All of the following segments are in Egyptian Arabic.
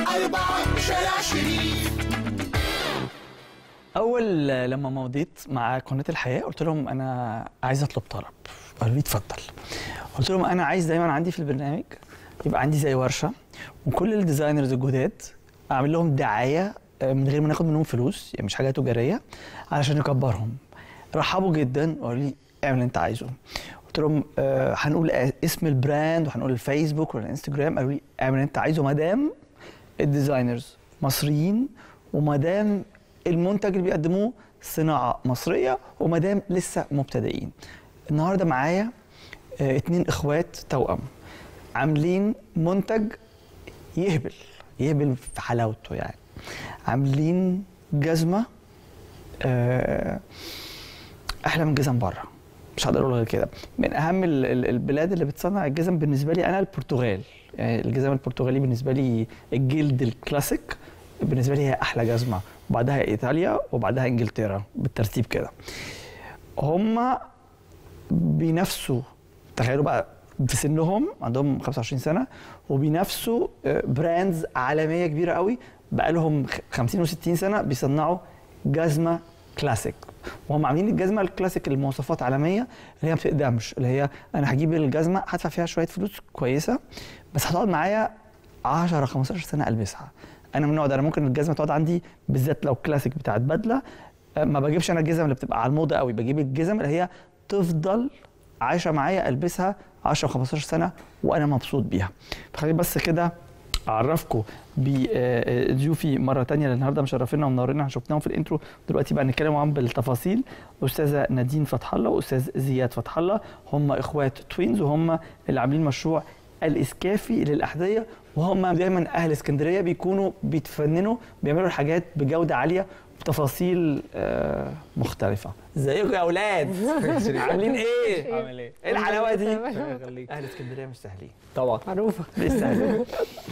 أربعة شارع شريف اول لما مضيت مع قناه الحياه قلت لهم انا عايز اطلب طلب قالوا لي اتفضل قلت لهم انا عايز دايما عندي في البرنامج يبقى عندي زي ورشه وكل الديزاينرز الجداد اعمل لهم دعايه آه، من غير ما ناخد منهم فلوس يعني مش حاجه تجاريه علشان نكبرهم رحبوا جدا وقالوا لي اعمل اللي انت عايزه قلت لهم آه، هنقول اسم البراند وهنقول الفيسبوك ولا الانستجرام قالوا لي اعمل اللي انت عايزه ما دام الديزاينرز مصريين وما دام المنتج اللي بيقدموه صناعه مصريه وما دام لسه مبتدئين النهارده معايا آه، اتنين اخوات توأم عاملين منتج يهبل يهبل في حلاوته يعني عاملين جزمه آه، احلى من جزم بره مش هقدر اقول غير كده من اهم ال- ال- البلاد اللي بتصنع الجزم بالنسبه لي انا البرتغال يعني الجزم البرتغالي بالنسبه لي الجلد الكلاسيك بالنسبه لي هي احلى جزمه وبعدها ايطاليا وبعدها انجلترا بالترتيب كده هم بينافسوا تخيلوا بقى في سنهم عندهم 25 سنه وبينافسوا آه، براندز عالميه كبيره قوي بقى لهم 50 و60 سنه بيصنعوا جزمه كلاسيك وهم عاملين الجزمه الكلاسيك المواصفات عالميه اللي هي ما بتقدمش اللي هي انا هجيب الجزمه هدفع فيها شويه فلوس كويسه بس هتقعد معايا 10 15 سنه البسها انا من النوع ده انا ممكن الجزمه تقعد عندي بالذات لو كلاسيك بتاعت بدله آه، ما بجيبش انا الجزم اللي بتبقى على الموضه قوي بجيب الجزم اللي هي تفضل عايشه معايا البسها 10 15 سنه وانا مبسوط بيها فخليني بس كده اعرفكم بضيوفي مره تانية لان النهارده مشرفينا ومنورينا احنا شفناهم في الانترو دلوقتي بقى نتكلم معاهم بالتفاصيل استاذه نادين فتح الله واستاذ زياد فتح الله هم اخوات توينز وهم اللي عاملين مشروع الاسكافي للاحذيه وهم دايما اهل اسكندريه بيكونوا بيتفننوا بيعملوا الحاجات بجوده عاليه بتفاصيل آه، مختلفه ازيكم يا اولاد عاملين ايه عامل ايه؟ ايه الحلاوه دي الله يخليك اهل اسكندريه مش سهلين طبعا معروفه ليه سهلين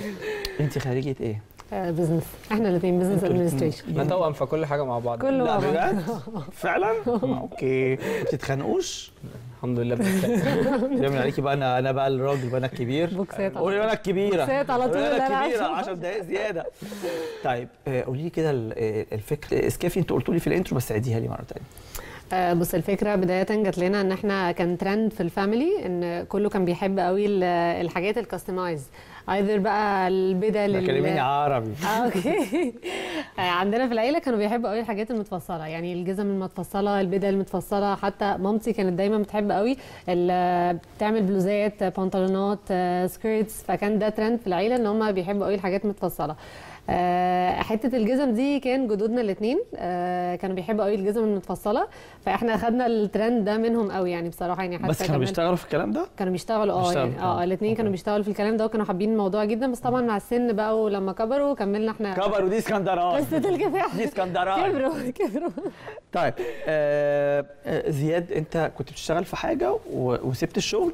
انت خريجه ايه بزنس احنا الاثنين بزنس ادمنستريشن احنا توأم في كل حاجه مع بعض كله لا مع بعض. بجد فعلا اوكي ما بتتخانقوش الحمد لله بنستمتع. بيعمل عليكي بقى انا انا بقى الراجل بقى انا الكبير بوكسات على قولي انا الكبيره بوكسات على طول قولي لا، انا لا، الكبيره عشان- 10 دقائق زياده طيب آه، قولي لي كده ال- آه، الفكر اسكافي انتوا قلتوا لي في الانترو بس عيديها لي مره ثانيه آه، بص الفكره بدايه جات لنا ان احنا كان ترند في الفاميلي ان كله كان بيحب قوي ال- الحاجات الكاستمايز ايذر بقى البدل ال- كلميني عربي اه اوكي آه، عندنا في العيله كانوا بيحبوا قوي الحاجات المتفصله يعني الجزم المتفصله البدل المتفصله حتى مامتي كانت دايما بتحب قوي ال- بتعمل بلوزات بنطلونات آه، سكيرتس فكان ده ترند في العيله ان هم بيحبوا قوي الحاجات المتفصله آه، حته الجزم دي كان جدودنا الاثنين كانوا بيحبوا قوي الجزم المتفصله فاحنا خدنا الترند ده منهم قوي يعني بصراحه يعني حتى بس كانوا كمان- بيشتغلوا في الكلام ده كانوا بيشتغلوا اه بيشتغلوا، يعني آه. اه الاثنين كانوا أوكي. بيشتغلوا في الكلام ده وكانوا حابين الموضوع جدا بس طبعا مع السن بقى ولما كبروا كملنا احنا كبروا دي اسكندرات قصة الكفاح دي اسكندرات كبروا كبروا طيب آه آه، زياد انت كنت بتشتغل في حاجه و- وسبت الشغل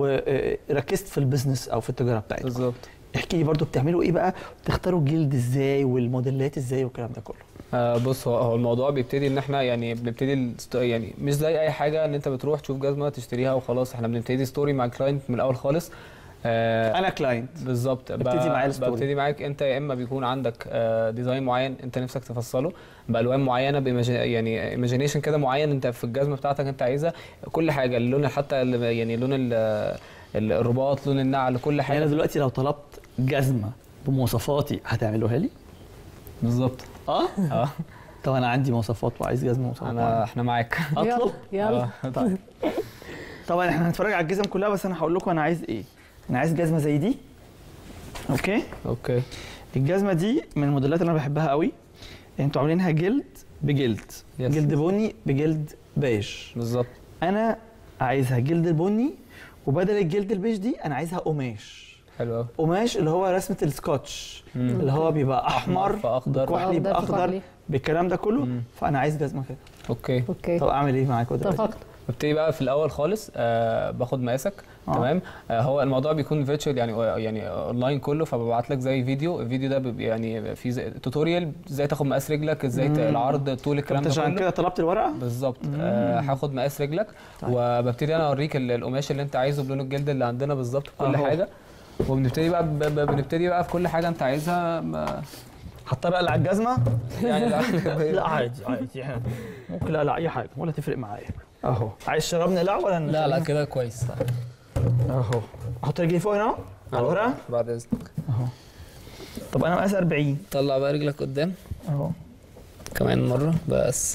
وركزت في البيزنس او في التجاره بتاعتك بالظبط احكي لي برضو بتعملوا ايه بقى بتختاروا الجلد ازاي والموديلات ازاي والكلام ده كله آه بص هو هو الموضوع بيبتدي ان احنا يعني بنبتدي الست- يعني مش زي اي حاجه ان انت بتروح تشوف جزمه تشتريها وخلاص احنا بنبتدي ستوري مع الكلاينت من الاول خالص آه انا كلاينت بالظبط ابتدي ب- معايا الستوري. ببتدي معاك انت يا اما بيكون عندك آه، ديزاين معين انت نفسك تفصله بالوان معينه بإيماجي- يعني ايماجينيشن كده معين انت في الجزمه بتاعتك انت عايزها كل حاجه اللون حتى ال- يعني لون ال- ال- الرباط لون النعل كل يعني حاجه انا دلوقتي لو طلبت جزمه بمواصفاتي هتعملوها لي بالظبط اه اه طب انا عندي مواصفات وعايز جزمه مواصفات انا معينة. احنا معاك اطلب يلا يلا آه. طيب طبعا احنا هنتفرج على الجزم كلها بس انا هقول لكم انا عايز ايه انا عايز جزمه زي دي اوكي اوكي الجزمه دي من الموديلات اللي انا بحبها قوي انتوا عاملينها جلد بجلد Yes. جلد بني بجلد بيج بالظبط انا عايزها جلد البني وبدل الجلد البيج دي انا عايزها قماش حلو قوي قماش اللي هو رسمه السكotch مم. اللي هو بيبقى احمر في أخضر. كحلي أخضر في باخضر كحلي. بالكلام ده كله مم. فانا عايز جزمه كده اوكي اوكي طب اعمل ايه معاكم دلوقتي اتفقنا ببتدي بقى في الاول خالص آه باخد مقاسك آه. تمام آه هو الموضوع بيكون فيرتشوال يعني يعني اونلاين كله فببعت لك زي فيديو الفيديو ده بيبقى يعني في زي توتوريال ازاي تاخد مقاس رجلك ازاي ت- مم. العرض طول الكلام انت ده عشان كله كده طلبت الورقه بالظبط آه هاخد مقاس رجلك طيب. وببتدي انا اوريك ال- القماش اللي انت عايزه بلون الجلد اللي عندنا بالظبط كل أهو. حاجه وبنبتدي بقى ب- ب- بنبتدي بقى في كل حاجه انت عايزها ما- هضطر اقلع الجزمه يعني لا لا عادي عادي احنا ممكن اقلع اي حاجه ولا تفرق معايا اهو عايز شراب نقلع ولا لا لا نخليها؟ كده كويس اهو احط رجلي فوق هنا اهو على الورقه بعد اذنك طب انا مقاس 40 طلع بقى رجلك قدام اهو كمان مره بس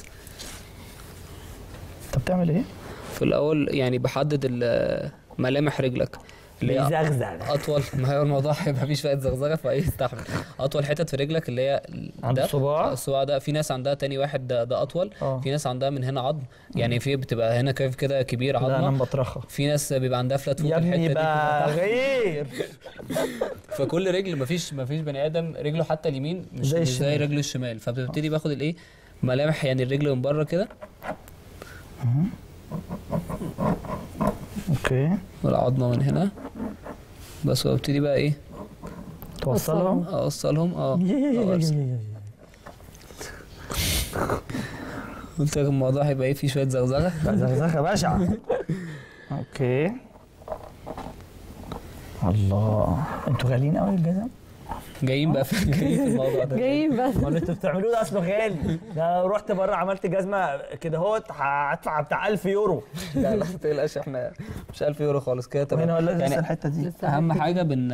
انت بتعمل ايه؟ في الاول يعني بحدد ال- ملامح رجلك اللي هي بيزغزغ اطول ما هو الموضوع هيبقى فيه شويه زغزغه فيستحمل اطول حتت في رجلك اللي هي عند ده الصباع؟ الصباع ده في ناس عندها تاني واحد ده, ده اطول اه. في ناس عندها من هنا عظم يعني في بتبقى هنا كيف كده كبير لا انا عظمه مبطرخه في ناس بيبقى عندها فلات فوت يا الحته ابني دي بقى بتبقى تحت. غير فكل رجل مفيش مفيش بني ادم رجله حتى اليمين مش زي زي, مش زي الشمال. رجله الشمال فبتبتدي باخد الايه ملامح يعني الرجل من بره كده اوكي والعظمه من هنا بس وابتدي بقى ايه توصلهم اوصلهم اه يا- يا- يا- يا- أوصل. يا- يا- قلت لك الموضوع هيبقى ايه فيه شويه زغزغه لا، زغزغه بشعه اوكي الله انتوا غاليين قوي الجزم جايين بقى في جايين في الموضوع ده جايين بس ما اللي انتوا بتعملوه ده اصله غالي ده لو رحت بره عملت جزمه كده اهوت هدفع بتاع 1000 يورو لا لا ما تقلقش احنا مش 1000 يورو خالص كده تمام هنا ولا لسه يعني الحته دي لسه اهم حتة. حاجه بن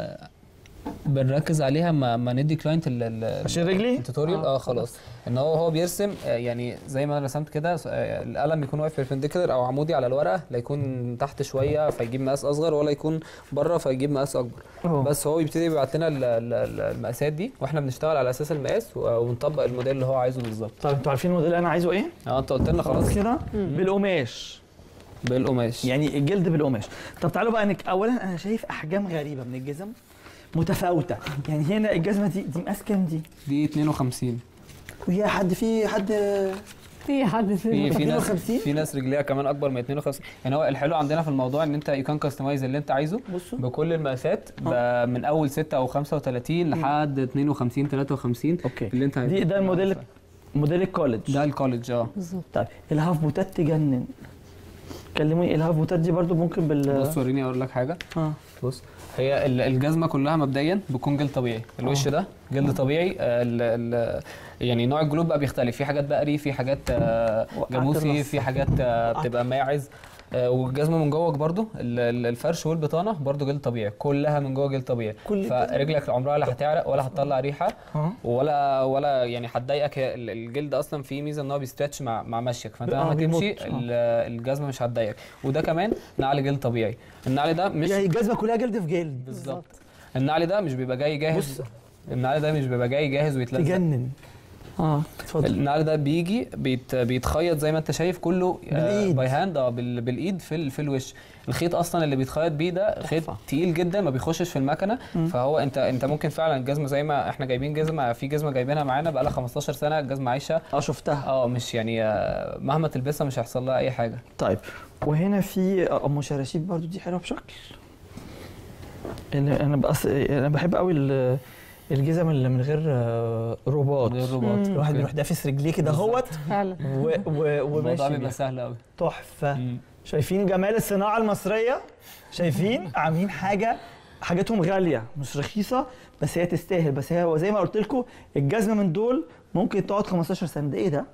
بنركز عليها ما, ما ندي كلاينت عشان رجلي التوتوريال آه، اه خلاص ان هو هو بيرسم آه، يعني زي ما انا رسمت كده آه، القلم يكون واقف بيربنديكولر او عمودي على الورقه لا يكون تحت شويه فيجيب مقاس اصغر ولا يكون بره فيجيب مقاس اكبر أهو. بس هو بيبتدي يبعت لنا ال- ال- ال- المقاسات دي واحنا بنشتغل على اساس المقاس و- ونطبق الموديل اللي هو عايزه بالظبط طب انتوا عارفين الموديل اللي انا عايزه ايه؟ اه انت قلت لنا خلاص خلاص كده بالقماش بالقماش يعني الجلد بالقماش طب تعالوا بقى نك... اولا انا شايف احجام غريبه من الجزم متفاوته يعني هنا الجزمه دي دي مقاس كام دي؟ دي 52 وهي حد في حد في حد في في ناس 52 في ناس رجليها كمان اكبر من 52 يعني هو الحلو عندنا في الموضوع ان انت يو كان كاستمايز اللي انت عايزه بصوا بكل المقاسات ب- من اول 6 او 35 لحد 52 53 اوكي اللي انت عايزه دي ده الموديل موديل الكوليدج ده الكوليدج اه بالظبط طيب الهاف بوتات تجنن كلموني الهاف بوتات دي برضو ممكن بال بص وريني اقول لك حاجه اه بص هي ال- الجزمه كلها مبدئيا بتكون جلد طبيعي الوش ده جلد طبيعي آه، ال ال يعني نوع الجلود بقى بيختلف في حاجات بقري في حاجات آه، وقعت جاموسي الراس. في حاجات آه، بتبقى ماعز آه، والجزمه من جوه برضو ال- ال- الفرش والبطانه برضو جلد طبيعي كلها من جوه جلد طبيعي كل فرجلك عمرها لا هتعرق ولا هتطلع ريحه اه ولا ولا يعني هتضايقك هي ال- الجلد اصلا فيه ميزه ان هو بيسترتش مع مع مشيك فانت آه، لما بيمط. تمشي آه. ال- الجزمه مش هتضايقك وده كمان نعل جلد طبيعي النعل ده مش يعني الجزمه كلها جلد في جلد بالظبط النعل ده مش بيبقى جاي جاهز بص. النعل ده مش بيبقى جاي جاهز ويتلزق تجنن اه اتفضل النعل ده بيجي بيت بيتخيط زي ما انت شايف كله بالإيد. باي هاند اه بال- بالايد في ال- في الوش الخيط اصلا اللي بيتخيط بيه ده خيط تحفة. تقيل جدا ما بيخشش في المكنه فهو انت انت ممكن فعلا الجزمه زي ما احنا جايبين جزمه في جزمه جايبينها معانا بقى لها 15 سنه الجزمه عايشه اه شفتها اه مش يعني آه، مهما تلبسها مش هيحصل لها اي حاجه طيب وهنا في ام شراشيب برضو دي حلوه بشكل انا انا بأص... انا بحب قوي ال- الجزم اللي من غير آه، رباط من غير رباط. الواحد أوكي. بيروح دافس رجليه كده اهوت فعلا و... و... الموضوع وماشي بيبقى بيها. سهل قوي تحفه شايفين جمال الصناعه المصريه شايفين عاملين حاجه حاجتهم غاليه مش رخيصه بس هي تستاهل بس هي زي ما قلت لكم الجزمه من دول ممكن تقعد 15 سنه ده ايه ده؟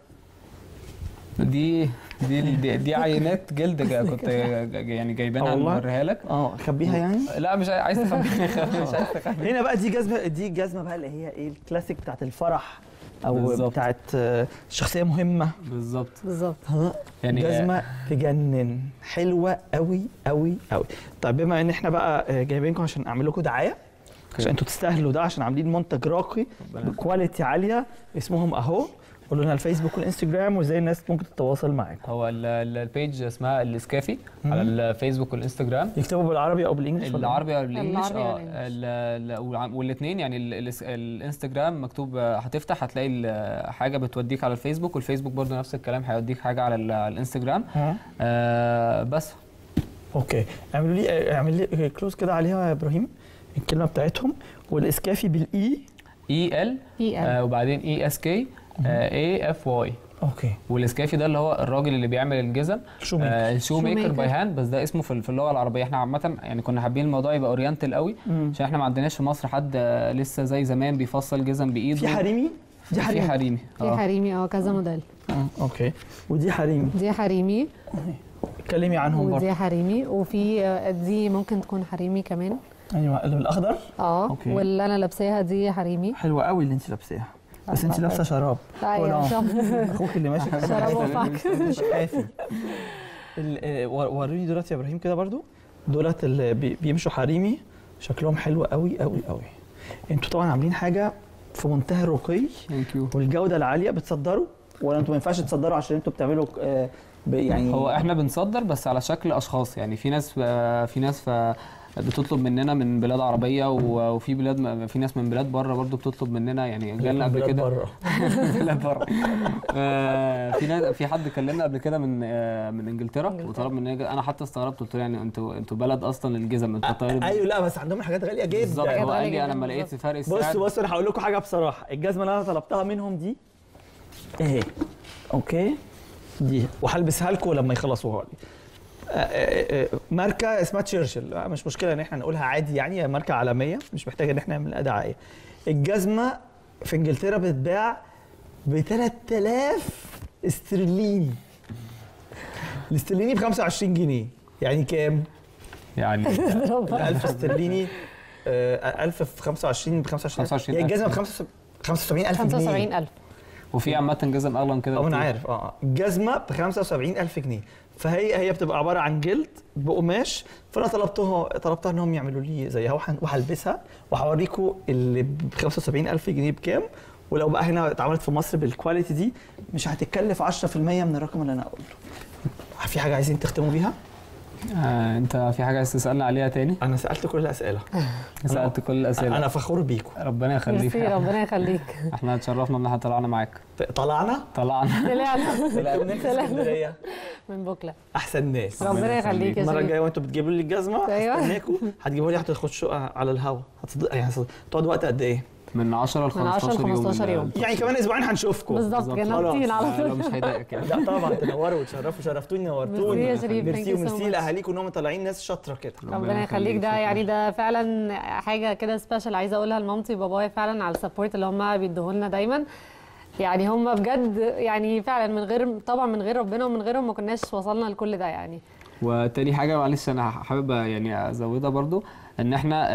دي دي دي, دي عينات جلد جا- كنت جا- جا- يعني جايبينها آه والله؟ نوريها لك اه اخبيها يعني لا مش عايز تخبيها مش عايز تخبيها هنا بقى دي جزمه دي جزمه بقى اللي هي ايه الكلاسيك بتاعت الفرح او بالظبط. بتاعت آه، شخصيه مهمه بالظبط بالظبط يعني جزمه تجنن حلوه قوي قوي قوي طيب بما ان احنا بقى آه، جايبينكم عشان اعمل لكم دعايه عشان انتوا تستاهلوا ده عشان عاملين منتج راقي ربنا بكواليتي عاليه اسمهم اهو قولوا لنا الفيسبوك والانستجرام وازاي الناس ممكن تتواصل معاكم هو ال- ال- البيج اسمها الاسكافي على الفيسبوك والانستجرام يكتبوا بالعربي او بالانجلش ولا العربي او الانجليش العربي اه والإنجليش. والاثنين يعني ال- ال- الانستجرام مكتوب آه، هتفتح هتلاقي ال- حاجه بتوديك على الفيسبوك والفيسبوك برضو نفس الكلام هيوديك حاجه على ال- على الانستجرام ها آه بس اوكي اعملوا لي اعمل لي كلوز كده عليها يا ابراهيم الكلمه بتاعتهم والاسكافي بالاي اي ال اي ال وبعدين اي اس كي اي اف واي اوكي والاسكافي ده اللي هو الراجل اللي بيعمل الجزم شو ميكر. آه الشو شو ميكر ميكر. باي هاند بس ده اسمه في في اللغه العربيه احنا عامه يعني كنا حابين الموضوع يبقى اورينتال قوي مم. عشان احنا ما عندناش في مصر حد آه، لسه زي زمان بيفصل جزم بايده في حريمي دي في حريمي حريمي في اه حريمي اه كذا موديل آه، اوكي ودي حريمي دي حريمي اتكلمي عنهم برضه ودي حريمي وفي آه، دي ممكن تكون حريمي كمان ايوه اللي بالاخضر اه أوكي. واللي انا لابساها دي حريمي حلوه قوي اللي انت لابساها بس انت الله لابسه شراب ايوه ولا- شراب اخوك اللي ماشي كده شراب مش- وفاك. مش حافي ال- آه، ور- وريني دولت يا ابراهيم كده برضو دولت اللي بي- بيمشوا حريمي شكلهم حلو قوي قوي قوي انتوا طبعا عاملين حاجه في منتهى الرقي ثانك يو والجوده العاليه بتصدروا ولا انتوا ما ينفعش تصدروا عشان انتوا بتعملوا آه، ب- يعني هو احنا بنصدر بس على شكل اشخاص يعني في ناس آه، في ناس ف بتطلب مننا من بلاد عربيه و- وفي بلاد م- في ناس من بلاد بره برضو بتطلب مننا يعني جالنا قبل بلاد كده بره. بلاد بره آه، في ناس في حد كلمنا قبل كده من آه، من انجلترا وطلب مننا انا حتى استغربت قلت له يعني انتوا انتوا بلد اصلا الجزم انتوا طيب ايوه لا بس عندهم حاجات غاليه جدا بالظبط حاجات هو قال غالية لي انا جداً لما لقيت بالظبط. فرق السعر بصوا بصوا انا هقول لكم حاجه بصراحه الجزمه اللي انا طلبتها منهم دي اهي اوكي دي وهلبسها لكم لما يخلصوها لي آه، آه، آه، ماركه اسمها تشرشل آه، مش مشكله ان احنا نقولها عادي يعني هي ماركه عالميه مش محتاجه ان احنا نعمل لها دعايه الجزمه في انجلترا بتتباع ب 3000 استرليني الاسترليني ب 25 جنيه يعني كام؟ يعني 1000 استرليني آه، 1000 في 25 ب 25 25 هي الجزمه ب 75000 جنيه 75000 وفي عامه جزم اغلى من كده اه انا بكتير. عارف اه آه. الجزمه ب 75000 جنيه فهي هي بتبقى عباره عن جلد بقماش فانا طلبتها طلبتها انهم يعملوا لي زيها وهن- وهلبسها وهوريكم اللي ب 75000 جنيه بكام ولو بقى هنا اتعملت في مصر بالكواليتي دي مش هتتكلف 10% من الرقم اللي انا قلته في حاجه عايزين تختموا بيها آه انت في حاجه عايز تسالنا عليها تاني انا سالت كل الاسئله سالت كل الاسئله انا فخور بيكم ربنا يخليك ميرسي ربنا يخليك احنا اتشرفنا ان احنا طلعنا معاك طلعنا طلعنا طلعنا لا من اسكندريه من بوكله احسن ناس ربنا يخليك يا المره شريف الجايه وانتوا بتجيبوا لي الجزمه أيوة. هستناكم هتجيبوا لي هتخشوا على الهوا هتصدق يعني هتصدق- تقعد وقت قد ايه؟ من 10 ل من 10 ل 15 يوم 15 يوم. يعني كمان اسبوعين هنشوفكم بالظبط كده خلاص. نطين على آه، لو طول مش هيضايقك يعني لا طبعا تنوروا وتشرفوا شرفتوني نورتوني ميرسي يا شريف، thank ميرسي you so وميرسي much. لاهاليكم انهم طالعين ناس شاطره كده ربنا يخليك ده شكراً. يعني ده فعلا حاجه كده سبيشال عايزه اقولها لمامتي وبابايا فعلا على السبورت اللي هم بيدوه لنا دايما يعني هم بجد يعني فعلا من غير طبعا من غير ربنا ومن غيرهم ما كناش وصلنا لكل ده يعني وتاني حاجه معلش انا حابب يعني ازودها برضو ان احنا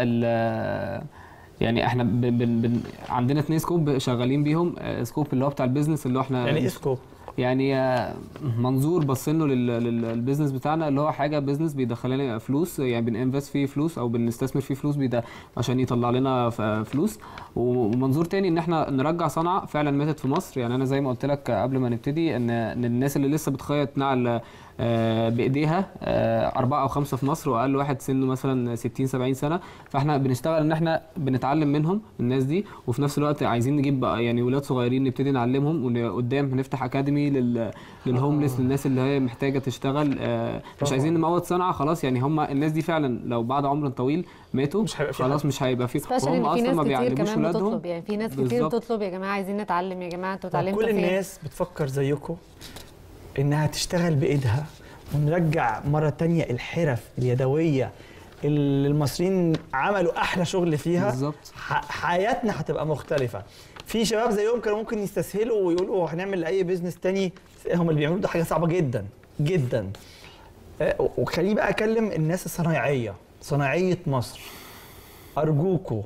ال يعني احنا ب ب ب عندنا اتنين سكوب شغالين بيهم آه، سكوب اللي هو بتاع البيزنس اللي هو احنا يعني ايه سكوب؟ يعني آه، منظور بصينا للبيزنس بتاعنا اللي هو حاجه بيزنس بيدخل لنا فلوس يعني بننفست فيه فلوس او بنستثمر فيه فلوس بيدا عشان يطلع لنا ف- فلوس ومنظور تاني ان احنا نرجع صنعه فعلا ماتت في مصر يعني انا زي ما قلت لك قبل ما نبتدي ان ان الناس اللي لسه بتخيط نعل آه، بايديها آه، اربعه او خمسه في مصر واقل واحد سنه مثلا 60 70 سنه فاحنا بنشتغل ان احنا بنتعلم منهم الناس دي وفي نفس الوقت عايزين نجيب بقى يعني ولاد صغيرين نبتدي نعلمهم وقدام هنفتح اكاديمي لل للهوملس للناس اللي هي محتاجه تشتغل آه، مش طبعاً. عايزين نموت صنعه خلاص يعني هم الناس دي فعلا لو بعد عمر طويل ماتوا مش هيبقى في خلاص مش هيبقى في سبيشال وهم ان في اصلا ناس ما كتير بيعلموش كمان ولادهم بتطلب يعني في ناس كتير بالظبط. بتطلب يا جماعه عايزين نتعلم يا جماعه انتوا اتعلمتوا كل فين الناس بتفكر زيكم انها تشتغل بايدها ونرجع مره تانية الحرف اليدويه اللي المصريين عملوا احلى شغل فيها بالظبط ح- حياتنا هتبقى مختلفه في شباب زيهم كانوا ممكن يستسهلوا ويقولوا هنعمل اي بيزنس تاني هم اللي بيعملوه ده حاجه صعبه جدا جدا آه، وخليني بقى اكلم الناس الصنايعيه صناعيه مصر ارجوكوا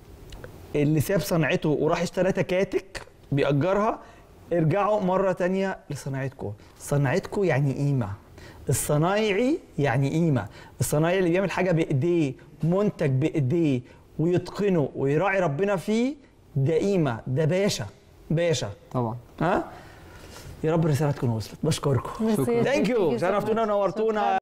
اللي ساب صنعته وراح اشترى تكاتك بيأجرها ارجعوا مرة تانية لصناعتكم صناعتكم يعني قيمة الصنايعي يعني قيمة الصنايعي اللي بيعمل حاجة بإيديه منتج بإيديه ويتقنه ويراعي ربنا فيه ده قيمة ده باشا باشا طبعا ها يا رب الرسالة تكون وصلت بشكركم ميرسي يا ثانك شريف. يو Thank you so شرفتونا much. ونورتونا شكراً.